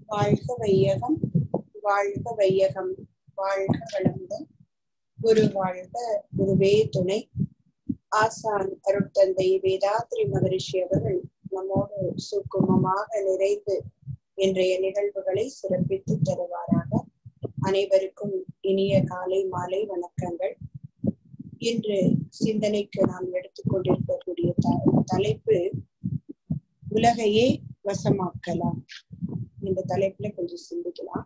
வாழ்க வையகம் வாழ்க வையகம் வாழ்க வளமுடன் குரு வாழ்க குருவே துணை ஆசான் அருட்தந்தை வேதாத்ரி மகரிஷி அவர்கள் நம்மோடு சுக்குமமாக நிறைந்து இன்றைய நிகழ்வுகளை சிறப்பித்து தருவாராக அனைவருக்கும் இனிய காலை மாலை வணக்கங்கள் இன்று சிந்தனைக்கு நாம் எடுத்துக்கொண்டிருக்கக்கூடிய த- தலைப்பு உலகையே வசமாக்கலாம் இந்த தலைப்புல கொஞ்சம் சிந்திக்கலாம்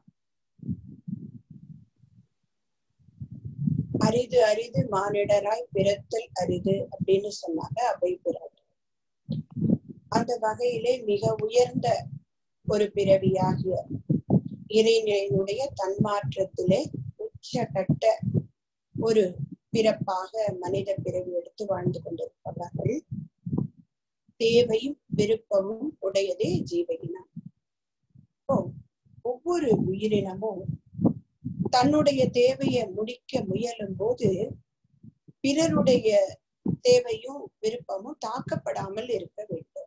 அரிது அரிது மானிடராய் பிறத்தல் அரிது அப்படின்னு சொன்னாங்க அவை பிறகு அந்த வகையிலே மிக உயர்ந்த ஒரு பிறவியாகிய இறைநிலையினுடைய தன்மாற்றத்திலே உச்சகட்ட ஒரு பிறப்பாக மனித பிறவி எடுத்து வாழ்ந்து கொண்டிருப்பவர்கள் தேவையும் விருப்பமும் உடையதே ஜீவ இனம் இப்போ ஒவ்வொரு உயிரினமும் தன்னுடைய தேவையை முடிக்க முயலும் போது பிறருடைய தேவையும் விருப்பமும் தாக்கப்படாமல் இருக்க வேண்டும்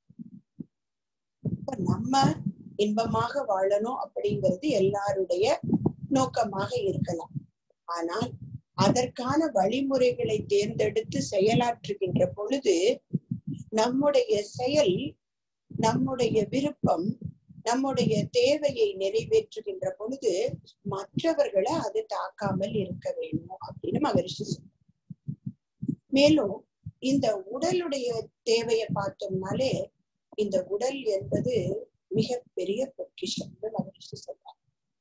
இப்ப நம்ம இன்பமாக வாழணும் அப்படிங்கிறது எல்லாருடைய நோக்கமாக இருக்கலாம் ஆனால் அதற்கான வழிமுறைகளை தேர்ந்தெடுத்து செயலாற்றுகின்ற பொழுது நம்முடைய செயல் நம்முடைய விருப்பம் நம்முடைய தேவையை நிறைவேற்றுகின்ற பொழுது மற்றவர்களை அது தாக்காமல் இருக்க வேண்டும் அப்படின்னு மகரிஷி சொல்றார் மேலும் இந்த உடலுடைய தேவையை பார்த்தோம்னாலே இந்த உடல் என்பது மிகப்பெரிய பொக்கிஷம் மகரிஷி சொல்றார்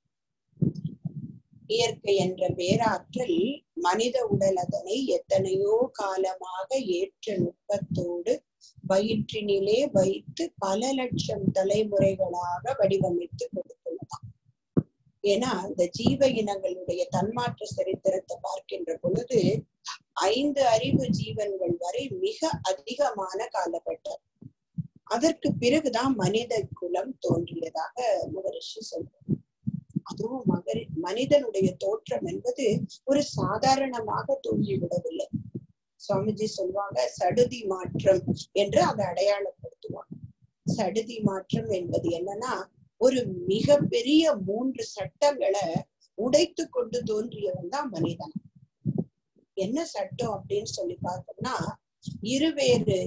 இயற்கை என்ற பேராற்றல் மனித உடல் அதனை எத்தனையோ காலமாக ஏற்ற நுட்பத்தோடு வயிற்றினிலே வைத்து பல லட்சம் தலைமுறைகளாக வடிவமைத்து கொடுத்துள்ளதாம் ஏன்னா இந்த ஜீவ இனங்களுடைய தன்மாற்ற சரித்திரத்தை பார்க்கின்ற பொழுது ஐந்து அறிவு ஜீவன்கள் வரை மிக அதிகமான காலகட்டம் அதற்கு பிறகுதான் மனித குலம் தோன்றியதாக மகரிஷி சொல்றார் அதுவும் மகரி மனிதனுடைய தோற்றம் என்பது ஒரு சாதாரணமாக தோன்றிவிடவில்லை சுவாமிஜி சொல்லுவாங்க சடுதி மாற்றம் என்று அதை அடையாளப்படுத்துவாங்க சடுதி மாற்றம் என்பது என்னன்னா ஒரு மிகப்பெரிய மூன்று சட்டங்களை உடைத்து கொண்டு தோன்றியவன் தான் மனிதன் என்ன சட்டம் அப்படின்னு சொல்லி பார்த்தோம்னா இருவேறு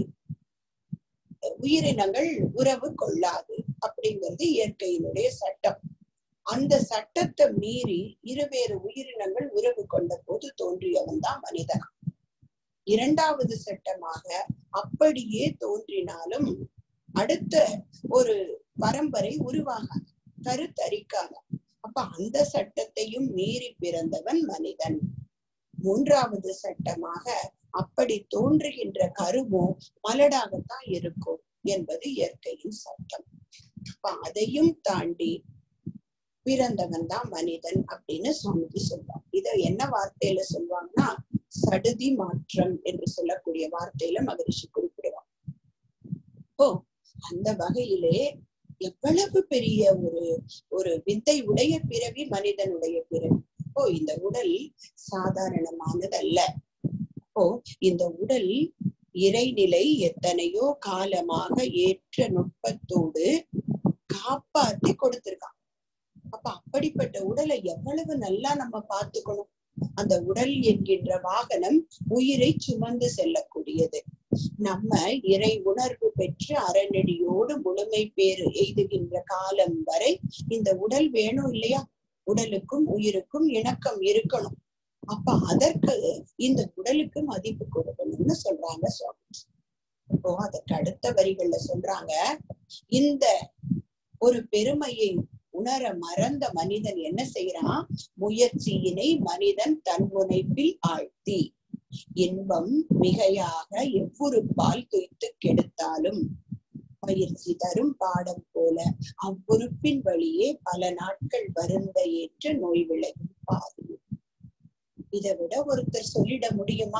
உயிரினங்கள் உறவு கொள்ளாது அப்படிங்கிறது இயற்கையினுடைய சட்டம் அந்த சட்டத்தை மீறி இருவேறு உயிரினங்கள் உறவு கொண்ட போது தோன்றியவன் தான் மனிதன் இரண்டாவது சட்டமாக அப்படியே தோன்றினாலும் அடுத்த ஒரு பரம்பரை உருவாகாது கருத்தரிக்காத அப்ப அந்த சட்டத்தையும் மீறி பிறந்தவன் மனிதன் மூன்றாவது சட்டமாக அப்படி தோன்றுகின்ற கருவும் மலடாகத்தான் இருக்கும் என்பது இயற்கையின் சட்டம் அப்ப அதையும் தாண்டி பிறந்தவன் தான் மனிதன் அப்படின்னு சுவாமிஜி சொல்லுவாங்க இத என்ன வார்த்தையில சொல்லுவாங்கன்னா சடுதி மாற்றம் என்று சொல்லக்கூடிய வார்த்தையில மகரிஷி குறிப்பிடுவாங்க ஓ அந்த வகையிலே எவ்வளவு பெரிய ஒரு ஒரு வித்தை உடைய பிறவி மனிதனுடைய பிறவி ஓ இந்த உடல் சாதாரணமானதல்ல ஓ இந்த உடல் இறைநிலை எத்தனையோ காலமாக ஏற்ற நுட்பத்தோடு காப்பாத்தி கொடுத்திருக்கான் அப்ப அப்படிப்பட்ட உடலை எவ்வளவு நல்லா நம்ம பார்த்துக்கணும் அந்த உடல் என்கின்ற வாகனம் உயிரை சுமந்து செல்லக்கூடியது நம்ம இறை உணர்வு பெற்று அறநெடியோடு முழுமை பேறு எய்துகின்ற காலம் வரை இந்த உடல் வேணும் இல்லையா உடலுக்கும் உயிருக்கும் இணக்கம் இருக்கணும் அப்ப அதற்கு இந்த உடலுக்கு மதிப்பு கொடுக்கணும்னு சொல்றாங்க சுவாமி இப்போ அதற்கு அடுத்த வரிகள்ல சொல்றாங்க இந்த ஒரு பெருமையை உணர மறந்த மனிதன் என்ன செய்யறான் முயற்சியினை மனிதன் தன் முனைப்பில் ஆழ்த்தி இன்பம் மிகையாக எவ்வொரு பால் துய்த்து கெடுத்தாலும் பயிற்சி தரும் பாடம் போல அவ்வுறுப்பின் வழியே பல நாட்கள் வருந்த ஏற்று நோய் விளையும் பாதி இதை விட ஒருத்தர் சொல்லிட முடியுமா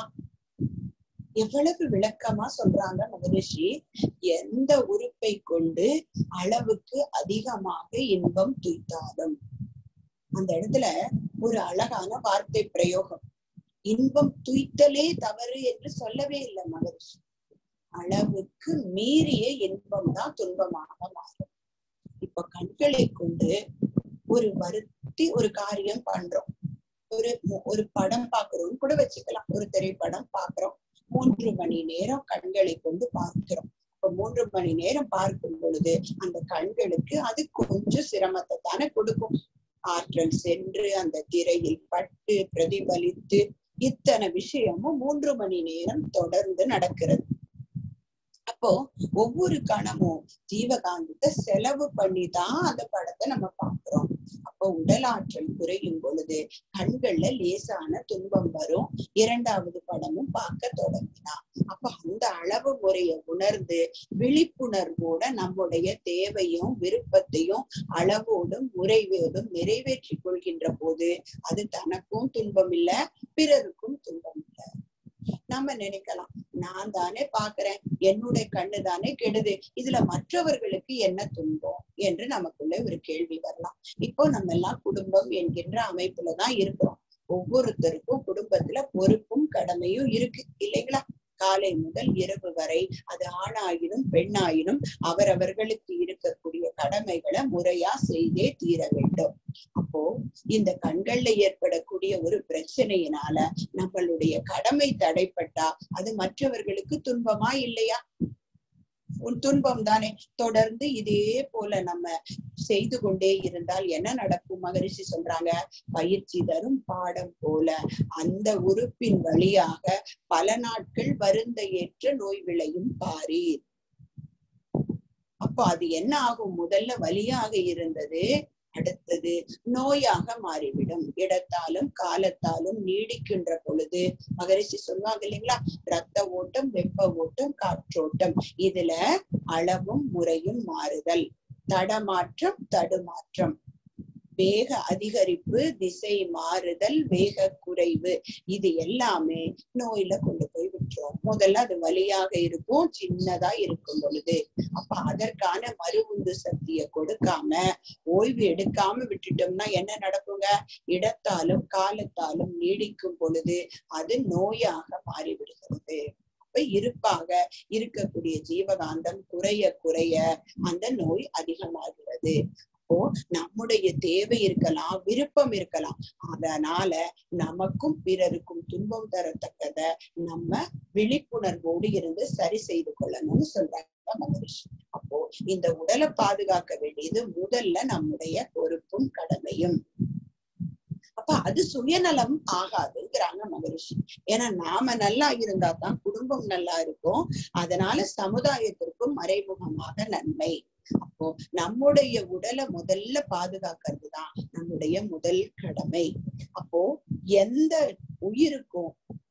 எவ்வளவு விளக்கமா சொல்றாங்க மகரிஷி எந்த உறுப்பை கொண்டு அளவுக்கு அதிகமாக இன்பம் துய்த்தாலும் அந்த இடத்துல ஒரு அழகான வார்த்தை பிரயோகம் இன்பம் துய்த்தலே தவறு என்று சொல்லவே இல்லை மகரிஷி அளவுக்கு மீறிய இன்பம் தான் துன்பமாக மாறும் இப்ப கண்களை கொண்டு ஒரு வருத்தி ஒரு காரியம் பண்றோம் ஒரு ஒரு படம் பாக்குறோம்னு கூட வச்சுக்கலாம் ஒரு திரைப்படம் பாக்குறோம் மூன்று மணி நேரம் கண்களை கொண்டு பார்க்கிறோம் இப்ப மூன்று மணி நேரம் பார்க்கும் பொழுது அந்த கண்களுக்கு அது கொஞ்சம் சிரமத்தை தானே கொடுக்கும் ஆற்றல் சென்று அந்த திரையில் பட்டு பிரதிபலித்து இத்தனை விஷயமும் மூன்று மணி நேரம் தொடர்ந்து நடக்கிறது அப்போ ஒவ்வொரு கணமும் ஜீவகாந்தத்தை செலவு பண்ணி தான் அந்த படத்தை நம்ம பாக்குறோம் அப்போ உடல் ஆற்றல் குறையும் பொழுது கண்கள்ல லேசான துன்பம் வரும் இரண்டாவது படமும் பார்க்க தொடங்கினா அப்ப அந்த அளவு முறைய உணர்ந்து விழிப்புணர்வோட நம்முடைய தேவையும் விருப்பத்தையும் அளவோடும் முறைவோடும் நிறைவேற்றி கொள்கின்ற போது அது தனக்கும் துன்பம் இல்ல பிறருக்கும் துன்பம் இல்ல நம்ம நினைக்கலாம் நான் தானே பாக்குறேன் என்னுடைய கண்ணு தானே கெடுது இதுல மற்றவர்களுக்கு என்ன துன்பம் என்று நமக்குள்ள ஒரு கேள்வி வரலாம் இப்போ நம்ம எல்லாம் குடும்பம் என்கின்ற அமைப்புலதான் இருக்கிறோம் ஒவ்வொருத்தருக்கும் குடும்பத்துல பொறுப்பும் கடமையும் இருக்கு இல்லைங்களா காலை முதல் இரவு வரை அது ஆணாயினும் பெண்ணாயினும் அவரவர்களுக்கு இருக்கக்கூடிய கடமைகளை முறையா செய்தே தீர வேண்டும் அப்போ இந்த கண்கள்ல ஏற்படக்கூடிய ஒரு பிரச்சனையினால நம்மளுடைய கடமை தடைப்பட்டா அது மற்றவர்களுக்கு துன்பமா இல்லையா உன் துன்பம் தானே தொடர்ந்து இதே போல நம்ம செய்து கொண்டே இருந்தால் என்ன நடக்கும் மகரிஷி சொல்றாங்க பயிற்சி தரும் பாடம் போல அந்த உறுப்பின் வழியாக பல நாட்கள் வருந்த ஏற்ற நோய் விளையும் பாரீர் அப்ப அது என்ன ஆகும் முதல்ல வலியாக இருந்தது அடுத்தது நோயாக மாறிவிடும் இடத்தாலும் காலத்தாலும் நீடிக்கின்ற பொழுது மகரிஷி சொல்லுவாங்க இல்லைங்களா ரத்த ஓட்டம் வெப்ப ஓட்டம் காற்றோட்டம் இதுல அளவும் முறையும் மாறுதல் தடமாற்றம் தடுமாற்றம் வேக அதிகரிப்பு திசை மாறுதல் வேக குறைவு இது எல்லாமே நோயில கொண்டு போய் விட்டுரும் முதல்ல அது வலியாக இருக்கும் சின்னதா இருக்கும் பொழுது அப்ப அதற்கான மறுவுந்து சக்தியை கொடுக்காம ஓய்வு எடுக்காம விட்டுட்டோம்னா என்ன நடக்குங்க இடத்தாலும் காலத்தாலும் நீடிக்கும் பொழுது அது நோயாக மாறிவிடுகிறது அப்ப இருப்பாக இருக்கக்கூடிய ஜீவகாந்தம் குறைய குறைய அந்த நோய் அதிகமாகிறது அப்போ நம்முடைய தேவை இருக்கலாம் விருப்பம் இருக்கலாம் அதனால நமக்கும் பிறருக்கும் துன்பம் தரத்தக்கத நம்ம விழிப்புணர்வோடு இருந்து சரி செய்து கொள்ளணும்னு சொல்றாங்க மகரிஷி அப்போ இந்த உடலை பாதுகாக்க வேண்டியது முதல்ல நம்முடைய பொறுப்பும் கடமையும் அப்ப அது சுயநலம் ஆகாதுங்கிறாங்க மகரிஷி ஏன்னா நாம நல்லா இருந்தா தான் குடும்பம் நல்லா இருக்கும் அதனால சமுதாயத்திற்கும் மறைமுகமாக நன்மை அப்போ நம்முடைய உடலை முதல்ல பாதுகாக்கிறது தான் நம்முடைய முதல் கடமை அப்போ எந்த உயிருக்கும்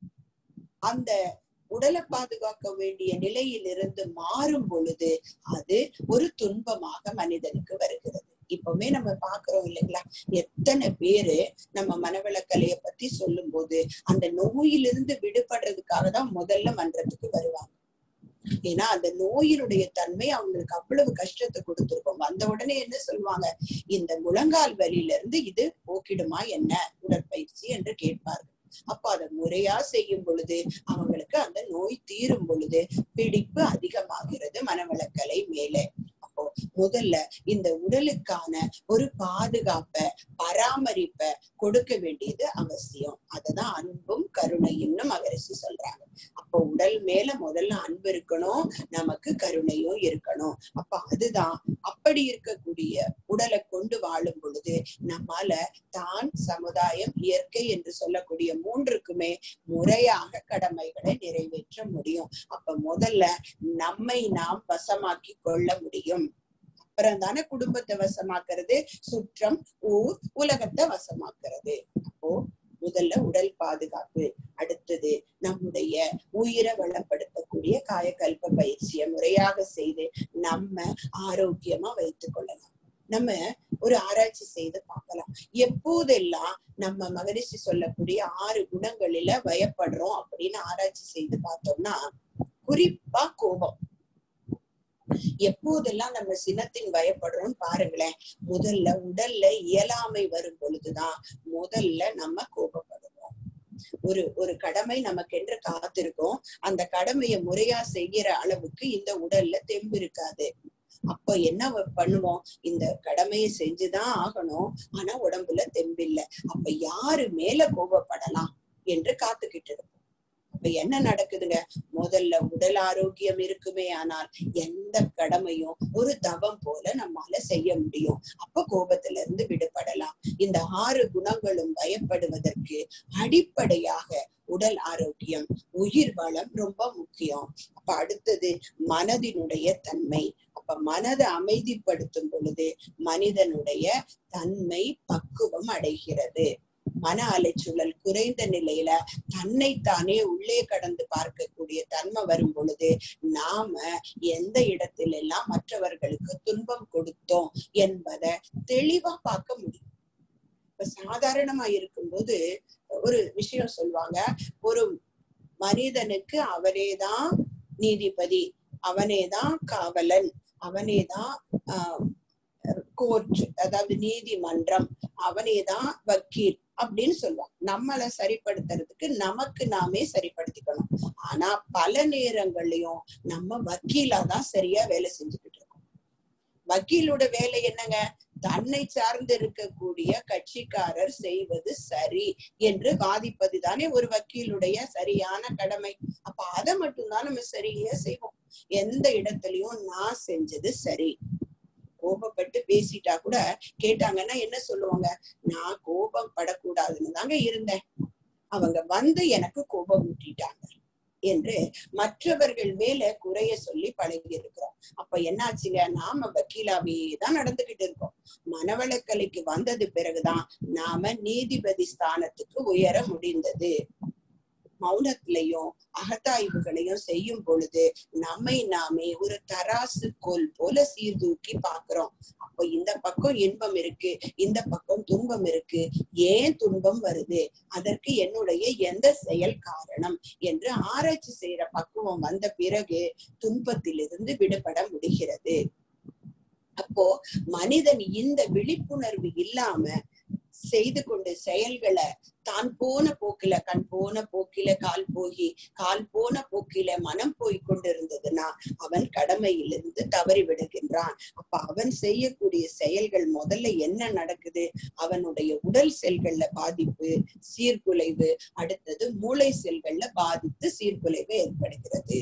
அந்த உடலை பாதுகாக்க வேண்டிய நிலையிலிருந்து மாறும் பொழுது அது ஒரு துன்பமாக மனிதனுக்கு வருகிறது இப்பவுமே நம்ம பாக்குறோம் இல்லைங்களா எத்தனை பேரு நம்ம மனவளக்கலைய பத்தி சொல்லும் போது அந்த நோயிலிருந்து விடுபடுறதுக்காக தான் முதல்ல மன்றத்துக்கு வருவாங்க ஏன்னா அந்த நோயினுடைய தன்மை அவங்களுக்கு அவ்வளவு கஷ்டத்தை கொடுத்திருக்கும் வந்த உடனே என்ன சொல்லுவாங்க இந்த முழங்கால் வலியில இருந்து இது போக்கிடுமா என்ன உடற்பயிற்சி என்று கேட்பார்கள் அப்ப அதை முறையா செய்யும் பொழுது அவங்களுக்கு அந்த நோய் தீரும் பொழுது பிடிப்பு அதிகமாகிறது மனவளக்கலை மேலே அப்போ முதல்ல இந்த உடலுக்கான ஒரு பாதுகாப்ப பராமரிப்ப கொடுக்க வேண்டியது அவசியம் அததான் அன்பும் கருணையும்னு மகரிஷி சொல்றாங்க அப்போ உடல் மேல முதல்ல அன்பு இருக்கணும் நமக்கு கருணையும் இருக்கணும் அப்ப அதுதான் அப்படி இருக்கக்கூடிய உடலை கொண்டு வாழும் பொழுது நம்மால தான் சமுதாயம் இயற்கை என்று சொல்லக்கூடிய மூன்றுக்குமே முறையாக கடமைகளை நிறைவேற்ற முடியும் அப்ப முதல்ல நம்மை நாம் வசமாக்கி கொள்ள முடியும் அப்புறம் தானே குடும்பத்தை வசமாக்குறது சுற்றம் ஊர் உலகத்தை வசமாக்குறது அப்போ முதல்ல உடல் பாதுகாப்பு அடுத்தது நம்முடைய உயிரை வளப்படுத்தக்கூடிய காயக்கல்ப பயிற்சியை முறையாக செய்து நம்ம ஆரோக்கியமா வைத்துக் கொள்ளலாம் நம்ம ஒரு ஆராய்ச்சி செய்து பார்க்கலாம் எப்போதெல்லாம் நம்ம மகரிஷி சொல்லக்கூடிய ஆறு குணங்களில வயப்படுறோம் அப்படின்னு ஆராய்ச்சி செய்து பார்த்தோம்னா குறிப்பா கோபம் எப்போதெல்லாம் நம்ம சினத்தின் பயப்படுறோம் பாருங்களேன் முதல்ல உடல்ல இயலாமை வரும் பொழுதுதான் முதல்ல நம்ம கோபப்படுவோம் ஒரு ஒரு கடமை நமக்கென்று காத்திருக்கோம் அந்த கடமையை முறையா செய்யற அளவுக்கு இந்த உடல்ல தெம்பு இருக்காது அப்ப என்ன வ- பண்ணுவோம் இந்த கடமையை செஞ்சுதான் ஆகணும் ஆனா உடம்புல தெம்பில்ல அப்ப யாரு மேல கோபப்படலாம் என்று காத்துக்கிட்டு இருப்போம் அப்ப என்ன நடக்குதுங்க முதல்ல உடல் ஆரோக்கியம் இருக்குமே ஆனால் எந்த கடமையும் ஒரு தவம் போல நம்மால செய்ய முடியும் அப்ப கோபத்துல இருந்து விடுபடலாம் இந்த ஆறு குணங்களும் பயப்படுவதற்கு அடிப்படையாக உடல் ஆரோக்கியம் உயிர் வளம் ரொம்ப முக்கியம் அப்ப அடுத்தது மனதினுடைய தன்மை அப்ப மனதை அமைதிப்படுத்தும் பொழுது மனிதனுடைய தன்மை பக்குவம் அடைகிறது மன அலைச்சூழல் குறைந்த நிலையில தன்னைத்தானே உள்ளே கடந்து பார்க்கக்கூடிய தன்மை வரும் பொழுது நாம எந்த இடத்துல எல்லாம் மற்றவர்களுக்கு துன்பம் கொடுத்தோம் என்பதை தெளிவா பார்க்க முடியும் இப்ப சாதாரணமா இருக்கும்போது ஒரு விஷயம் சொல்லுவாங்க ஒரு மனிதனுக்கு அவனேதான் நீதிபதி அவனேதான் காவலன் அவனேதான் ஆஹ் கோர்ட் அதாவது நீதிமன்றம் அவனேதான் வக்கீல் அப்படின்னு சொல்லுவாங்க நம்மளை சரிப்படுத்துறதுக்கு நமக்கு நாமே சரிப்படுத்திக்கணும் ஆனா பல நேரங்கள்லயும் நம்ம வக்கீலா தான் சரியா வேலை செஞ்சுக்கிட்டு இருக்கோம் வக்கீலோட வேலை என்னங்க தன்னை சார்ந்து இருக்கக்கூடிய கட்சிக்காரர் செய்வது சரி என்று வாதிப்பது தானே ஒரு வக்கீலுடைய சரியான கடமை அப்ப அதை மட்டும்தான் நம்ம சரியா செய்வோம் எந்த இடத்துலயும் நான் செஞ்சது சரி கோபப்பட்டு பேசிட்டா கூட கேட்டாங்கன்னா என்ன சொல்லுவாங்க நான் கோபம் படக்கூடாதுன்னு தாங்க இருந்தேன் அவங்க வந்து எனக்கு கோபம் ஊட்டிட்டாங்க என்று மற்றவர்கள் மேல குறைய சொல்லி பழகி இருக்கிறோம் அப்ப என்னாச்சுங்க நாம வக்கீலாவே தான் நடந்துகிட்டு இருக்கோம் மனவளக்கலைக்கு வந்தது பிறகுதான் நாம நீதிபதி ஸ்தானத்துக்கு உயர முடிந்தது மௌனத்திலையும் அகத்தாய்வுகளையும் செய்யும் பொழுது நம்மை நாமே ஒரு தராசு கோல் போல சீர்தூக்கி பாக்குறோம் அப்போ இந்த பக்கம் இன்பம் இருக்கு இந்த பக்கம் துன்பம் இருக்கு ஏன் துன்பம் வருது அதற்கு என்னுடைய எந்த செயல் காரணம் என்று ஆராய்ச்சி செய்யற பக்குவம் வந்த பிறகு துன்பத்திலிருந்து விடுபட முடிகிறது அப்போ மனிதன் இந்த விழிப்புணர்வு இல்லாம செய்து கொண்டு செயல்களை தான் போன போக்கில கண் போன போக்கில கால் போகி கால் போன போக்கில மனம் போய் கொண்டிருந்ததுன்னா அவன் கடமையிலிருந்து தவறி விடுகின்றான் அப்ப அவன் செய்யக்கூடிய செயல்கள் முதல்ல என்ன நடக்குது அவனுடைய உடல் செல்கள்ல பாதிப்பு சீர்குலைவு அடுத்தது மூளை செல்கள்ல பாதித்து சீர்குலைவு ஏற்படுகிறது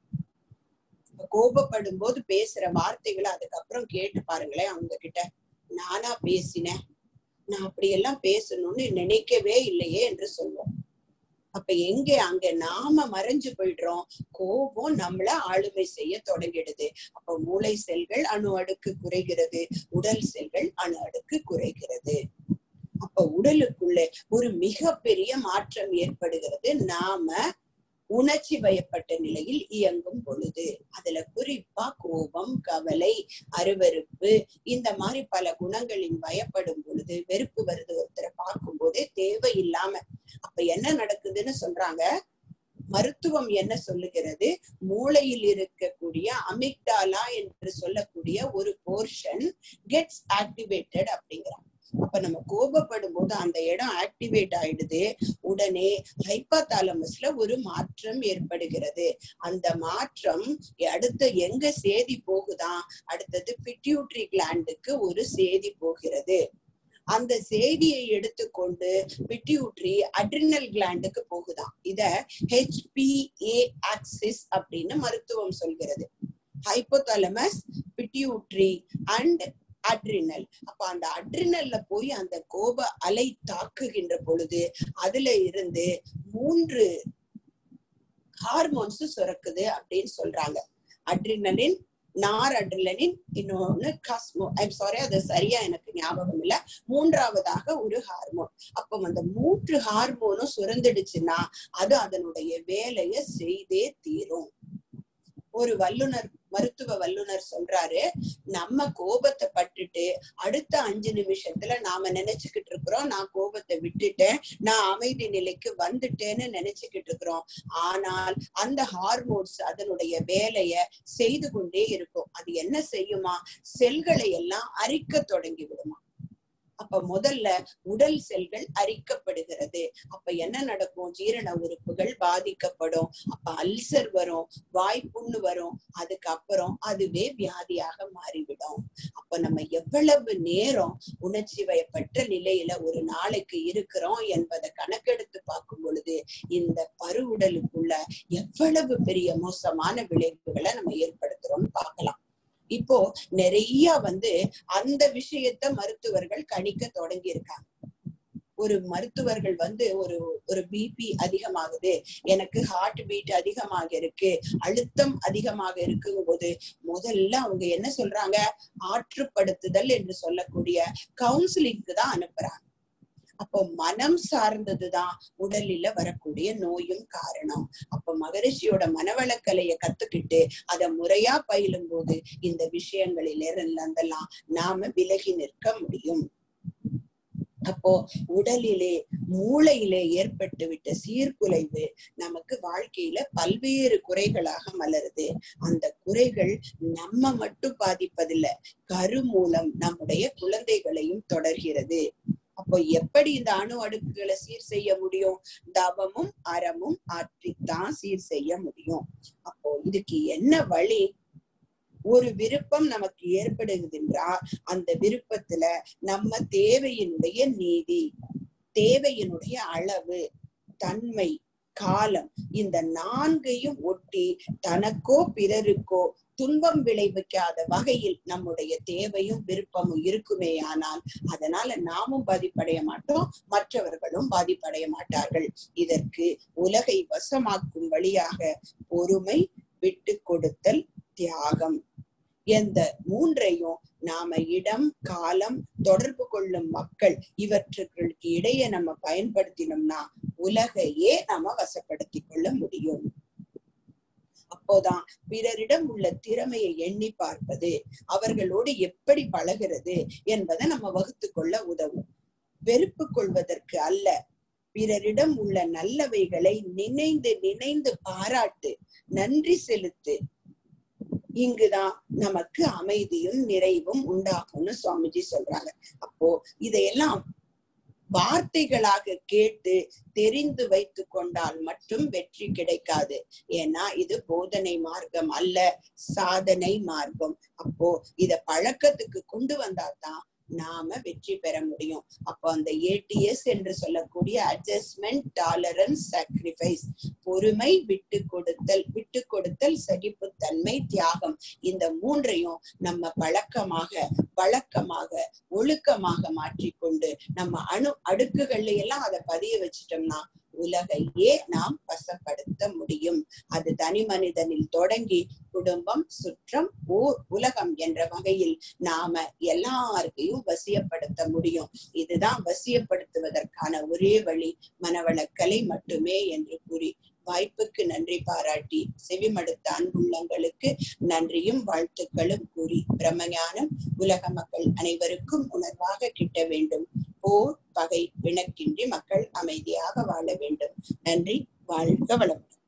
கோபப்படும் போது பேசுற வார்த்தைகளை அதுக்கப்புறம் கேட்டு பாருங்களேன் அவங்க கிட்ட நானா பேசினேன் நான் அப்படியெல்லாம் பேசணும்னு நினைக்கவே இல்லையே என்று சொல்லுவோம் அப்ப எங்க அங்க நாம மறைஞ்சு போயிடுறோம் கோபம் நம்மள ஆளுமை செய்ய தொடங்கிடுது அப்ப மூளை செல்கள் அணு அடுக்கு குறைகிறது உடல் செல்கள் அணு அடுக்கு குறைகிறது அப்ப உடலுக்குள்ள ஒரு மிகப்பெரிய மாற்றம் ஏற்படுகிறது நாம உணர்ச்சி வயப்பட்ட நிலையில் இயங்கும் பொழுது அதுல குறிப்பா கோபம் கவலை அருவருப்பு இந்த மாதிரி பல குணங்களின் வயப்படும் பொழுது வெறுப்பு வருது ஒருத்தரை பார்க்கும் போதே தேவையில்லாம அப்ப என்ன நடக்குதுன்னு சொல்றாங்க மருத்துவம் என்ன சொல்லுகிறது மூளையில் இருக்கக்கூடிய அமிக்டாலா என்று சொல்லக்கூடிய ஒரு போர்ஷன் கெட்ஸ் ஆக்டிவேட்டட் அப்படிங்கிறாங்க அப்ப நம்ம கோபப்படும் போது அந்த இடம் ஆக்டிவேட் ஆயிடுது உடனே ஹைப்பாதாலமஸ்ல ஒரு மாற்றம் ஏற்படுகிறது அந்த மாற்றம் அடுத்து எங்க சேதி போகுதான் அடுத்தது பிட்யூட்ரி கிளாண்டுக்கு ஒரு சேதி போகிறது அந்த செய்தியை எடுத்துக்கொண்டு பிட்யூட்ரி அட்ரினல் கிளாண்டுக்கு போகுதாம் இத ஹெச்பிஏ ஆக்சிஸ் அப்படின்னு மருத்துவம் சொல்கிறது ஹைப்போதாலமஸ் பிட்யூட்ரி அண்ட் அட்ரினல் அப்ப அந்த அட்ரினல்ல போய் அந்த கோப அலை தாக்குகின்ற பொழுது அதுல இருந்து மூன்று ஹார்மோன்ஸ் சுரக்குது அப்படின்னு சொல்றாங்க அட்ரினலின் நார் அட்ரினலின் இன்னொன்னு காஸ்மோ ஐம் சாரி அது சரியா எனக்கு ஞாபகம் இல்ல மூன்றாவதாக ஒரு ஹார்மோன் அப்ப அந்த மூன்று ஹார்மோனும் சுரந்துடுச்சுன்னா அது அதனுடைய வேலையை செய்தே தீரும் ஒரு வல்லுனர் மருத்துவ வல்லுனர் சொல்றாரு நம்ம கோபத்தை பட்டுட்டு அடுத்த அஞ்சு நிமிஷத்துல நாம நினைச்சுக்கிட்டு இருக்கிறோம் நான் கோபத்தை விட்டுட்டேன் நான் அமைதி நிலைக்கு வந்துட்டேன்னு நினைச்சுக்கிட்டு இருக்கிறோம் ஆனால் அந்த ஹார்மோன்ஸ் அதனுடைய வேலைய செய்து கொண்டே இருக்கும் அது என்ன செய்யுமா செல்களை எல்லாம் அரிக்க தொடங்கி விடுமா அப்ப அப்ப முதல்ல உடல் செல்கள் அரிக்கப்படுகிறது அப்ப என்ன நடக்கும் ஜீரண உறுப்புகள் பாதிக்கப்படும் அப்ப அல்சர் வரும் வாய்ப்புண்ணு வரும் அதுக்கப்புறம் அதுவே வியாதியாக மாறிவிடும் அப்ப நம்ம எவ்வளவு நேரம் உணர்ச்சி வயப்பட்ட நிலையில ஒரு நாளைக்கு இருக்கிறோம் என்பதை கணக்கெடுத்து பார்க்கும் பொழுது இந்த பருவுடலுக்குள்ள எவ்வளவு பெரிய மோசமான விளைவுகளை நம்ம ஏற்படுத்துறோம்னு பார்க்கலாம் இப்போ நிறைய வந்து அந்த விஷயத்த மருத்துவர்கள் கணிக்க தொடங்கி இருக்காங்க ஒரு மருத்துவர்கள் வந்து ஒரு ஒரு பிபி அதிகமாகுது எனக்கு ஹார்ட் பீட் அதிகமாக இருக்கு அழுத்தம் அதிகமாக இருக்கும் போது முதல்ல அவங்க என்ன சொல்றாங்க ஆற்றுப்படுத்துதல் என்று சொல்லக்கூடிய கவுன்சிலிங்க்கு தான் அனுப்புறாங்க அப்போ மனம் சார்ந்ததுதான் உடலில வரக்கூடிய நோயும் காரணம் அப்ப மகரிஷியோட மனவளக்கலைய கத்துக்கிட்டு அதை முறையா பயிலும் போது இந்த விஷயங்களில இருந்தெல்லாம் நாம விலகி நிற்க முடியும் அப்போ உடலிலே மூளையிலே ஏற்பட்டு விட்ட சீர்குலைவு நமக்கு வாழ்க்கையில பல்வேறு குறைகளாக மலருது அந்த குறைகள் நம்ம மட்டும் பாதிப்பதில்லை கரு மூலம் நம்முடைய குழந்தைகளையும் தொடர்கிறது அப்போ எப்படி இந்த அணு அடுக்குகளை சீர் செய்ய முடியும் தவமும் அறமும் ஆற்றித்தான் சீர் செய்ய முடியும் அப்போ இதுக்கு என்ன வழி ஒரு விருப்பம் நமக்கு ஏற்படுகின்றால் அந்த விருப்பத்துல நம்ம தேவையினுடைய நீதி தேவையினுடைய அளவு தன்மை காலம் இந்த நான்கையும் ஒட்டி தனக்கோ பிறருக்கோ துன்பம் விளைவிக்காத வகையில் நம்முடைய தேவையும் விருப்பமும் இருக்குமே ஆனால் அதனால நாமும் பாதிப்படைய மாட்டோம் மற்றவர்களும் பாதிப்படைய மாட்டார்கள் இதற்கு உலகை வசமாக்கும் வழியாக பொறுமை விட்டு கொடுத்தல் தியாகம் எந்த மூன்றையும் நாம இடம் காலம் தொடர்பு கொள்ளும் மக்கள் இவற்றுக்கு இடையே நம்ம பயன்படுத்தினோம்னா உலகையே நாம வசப்படுத்தி கொள்ள முடியும் அப்போதான் பிறரிடம் உள்ள திறமையை எண்ணி பார்ப்பது அவர்களோடு எப்படி பழகிறது என்பதை நம்ம வகுத்து கொள்ள உதவும் வெறுப்பு கொள்வதற்கு அல்ல பிறரிடம் உள்ள நல்லவைகளை நினைந்து நினைந்து பாராட்டு நன்றி செலுத்து இங்குதான் நமக்கு அமைதியும் நிறைவும் உண்டாகும்னு சுவாமிஜி சொல்றாங்க அப்போ இதையெல்லாம் வார்த்தைகளாக கேட்டு தெரிந்து வைத்து கொண்டால் மட்டும் வெற்றி கிடைக்காது ஏன்னா இது போதனை மார்க்கம் அல்ல சாதனை மார்க்கம் அப்போ இத பழக்கத்துக்கு கொண்டு வந்தாதான் நாம வெற்றி பெற முடியும் அப்போ அந்த ஏடிஎஸ் என்று சொல்லக்கூடிய அட்ஜஸ்ட்மெண்ட் டாலரன்ஸ் சாக்ரிஃபைஸ் பொறுமை விட்டு கொடுத்தல் விட்டு கொடுத்தல் சகிப்புத்தன்மை தியாகம் இந்த மூன்றையும் நம்ம பழக்கமாக வழக்கமாக ஒழுக்கமாக மாற்றிக்கொண்டு நம்ம அணு அடுக்குகள்ல எல்லாம் அதை பதிய வச்சிட்டோம்னா உலகையே நாம் வசப்படுத்த முடியும் அது தனி மனிதனில் தொடங்கி குடும்பம் சுற்றம் ஊர் உலகம் என்ற வகையில் நாம எல்லாருக்கையும் வசியப்படுத்த முடியும் இதுதான் வசியப்படுத்துவதற்கான ஒரே வழி மனவளக்கலை மட்டுமே என்று கூறி வாய்ப்புக்கு நன்றி பாராட்டி செவிமடுத்த அன்புள்ளங்களுக்கு நன்றியும் வாழ்த்துக்களும் கூறி பிரம்மஞானம் உலக மக்கள் அனைவருக்கும் உணர்வாக கிட்ட வேண்டும் போர் பகை வினக்கின்றி மக்கள் அமைதியாக வாழ வேண்டும் நன்றி வாழ்க வளமுடன்